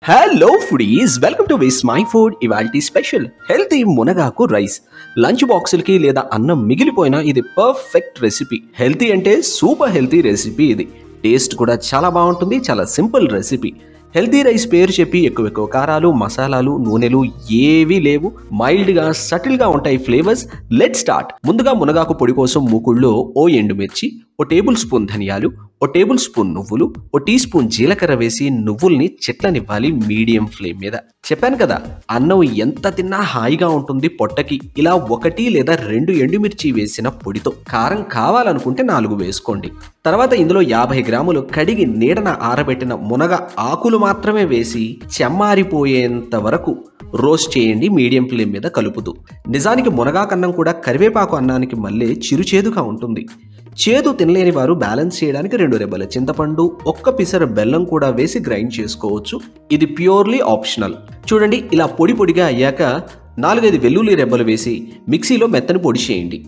hello foodies welcome to Vismai food ఇవాల్టి special healthy మునగాకు rice lunch బాక్సులకి లేదా అన్నం మిగిలిపోయినా ఇది పర్ఫెక్ట్ రెసిపీ హెల్తీ అంటే సూపర్ హెల్తీ రెసిపీ ఇది టేస్ట్ కూడా చాలా బాగుంటుంది చాలా సింపుల్ రెసిపీ హెల్తీ రైస్ పేరు చెప్పి ఎక్కువ ఎక్కువ కారాలు మసాలాలు నూనెలు ఏవీ లేవు మైల్డ్గా సటిల్గా ఉంటాయి ఫ్లేవర్స్ లెట్ స్టార్ట్ ముందుగా మునగాకు పొడి కోసం మూకుళ్ళో ఓ ఎండుమిర్చి ఓ టేబుల్ స్పూన్ ధనియాలు ఓ టేబుల్ స్పూన్ నువ్వులు ఓ టీ స్పూన్ జీలకర్ర వేసి నువ్వుల్ని చెట్లనివ్వాలి మీడియం ఫ్లేమ్ మీద చెప్పాను కదా అన్నం ఎంత తిన్నా హాయిగా ఉంటుంది పొట్టకి ఇలా ఒకటి లేదా రెండు ఎండుమిర్చి వేసిన పొడితో కారం కావాలనుకుంటే నాలుగు వేసుకోండి తర్వాత ఇందులో యాభై గ్రాములు కడిగి నీడన ఆరబెట్టిన మునగ ఆకులు మాత్రమే వేసి చెమ్మారిపోయేంత వరకు రోస్ట్ చేయండి మీడియం ఫ్లేమ్ మీద కలుపుతూ నిజానికి మునగాకన్నం కూడా కరివేపాకు అన్నానికి మళ్ళీ చిరుచేదుగా ఉంటుంది చేదు తినలేని వారు బ్యాలెన్స్ చేయడానికి రెండు రెబ్బల చింతపండు ఒక్క పిసర బెల్లం కూడా వేసి గ్రైండ్ చేసుకోవచ్చు ఇది ప్యూర్లీ ఆప్షనల్ చూడండి ఇలా పొడి పొడిగా అయ్యాక నాలుగైదు వెల్లుల్లి రెబ్బలు వేసి మిక్సీలో మెత్తని పొడి చేయండి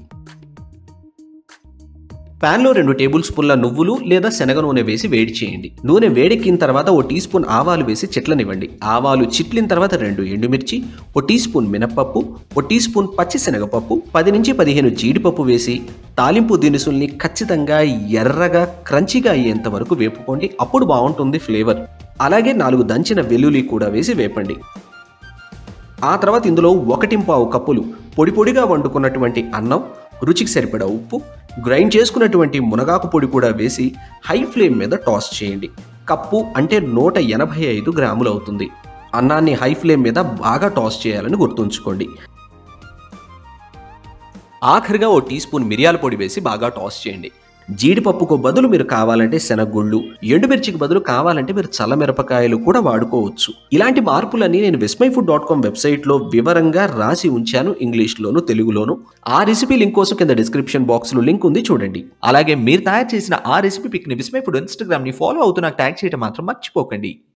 ప్యాన్లో రెండు టేబుల్ స్పూన్ల నువ్వులు లేదా శనగ నూనె వేసి వేడి చేయండి నూనె వేడెక్కిన తర్వాత ఓ టీ స్పూన్ ఆవాలు వేసి చెట్లనివ్వండి ఆవాలు చిట్లిన తర్వాత రెండు ఎండుమిర్చి ఓ టీ స్పూన్ మినప్పప్పు ఓ టీ స్పూన్ పచ్చి శనగపప్పు పది నుంచి పదిహేను జీడిపప్పు వేసి తాలింపు దినుసుల్ని ఖచ్చితంగా ఎర్రగా క్రంచిగా అయ్యేంత వరకు వేపుకోండి అప్పుడు బాగుంటుంది ఫ్లేవర్ అలాగే నాలుగు దంచిన వెల్లుల్లి కూడా వేసి వేపండి ఆ తర్వాత ఇందులో ఒకటింపావు కప్పులు పొడి పొడిగా వండుకున్నటువంటి అన్నం రుచికి సరిపడా ఉప్పు గ్రైండ్ చేసుకున్నటువంటి మునగాకు పొడి కూడా వేసి హై ఫ్లేమ్ మీద టాస్ చేయండి కప్పు అంటే నూట ఎనభై ఐదు గ్రాములు అవుతుంది అన్నాన్ని హై ఫ్లేమ్ మీద బాగా టాస్ చేయాలని గుర్తుంచుకోండి ఆఖరిగా ఓ టీ స్పూన్ మిరియాల పొడి వేసి బాగా టాస్ చేయండి జీడిపప్పుకు బదులు మీరు కావాలంటే శనగగుళ్ళు ఎండుమిర్చికి బదులు కావాలంటే మీరు చల్లమిరపకాయలు కూడా వాడుకోవచ్చు ఇలాంటి మార్పులన్నీ నేను విస్మై ఫుడ్ డాట్ కామ్ వెబ్సైట్లో వివరంగా రాసి ఉంచాను ఇంగ్లీష్లోను తెలుగులోను ఆ రెసిపీ లింక్ కోసం కింద డిస్క్రిప్షన్ బాక్స్లో లింక్ ఉంది చూడండి అలాగే మీరు తయారు చేసిన ఆ రెసిపీ పిక్ని విస్మై ఫుడ్ ఇన్స్టాగ్రామ్ని ఫాలో అవుతూ నాకు ట్యాగ్ చేయడం మాత్రం మర్చిపోకండి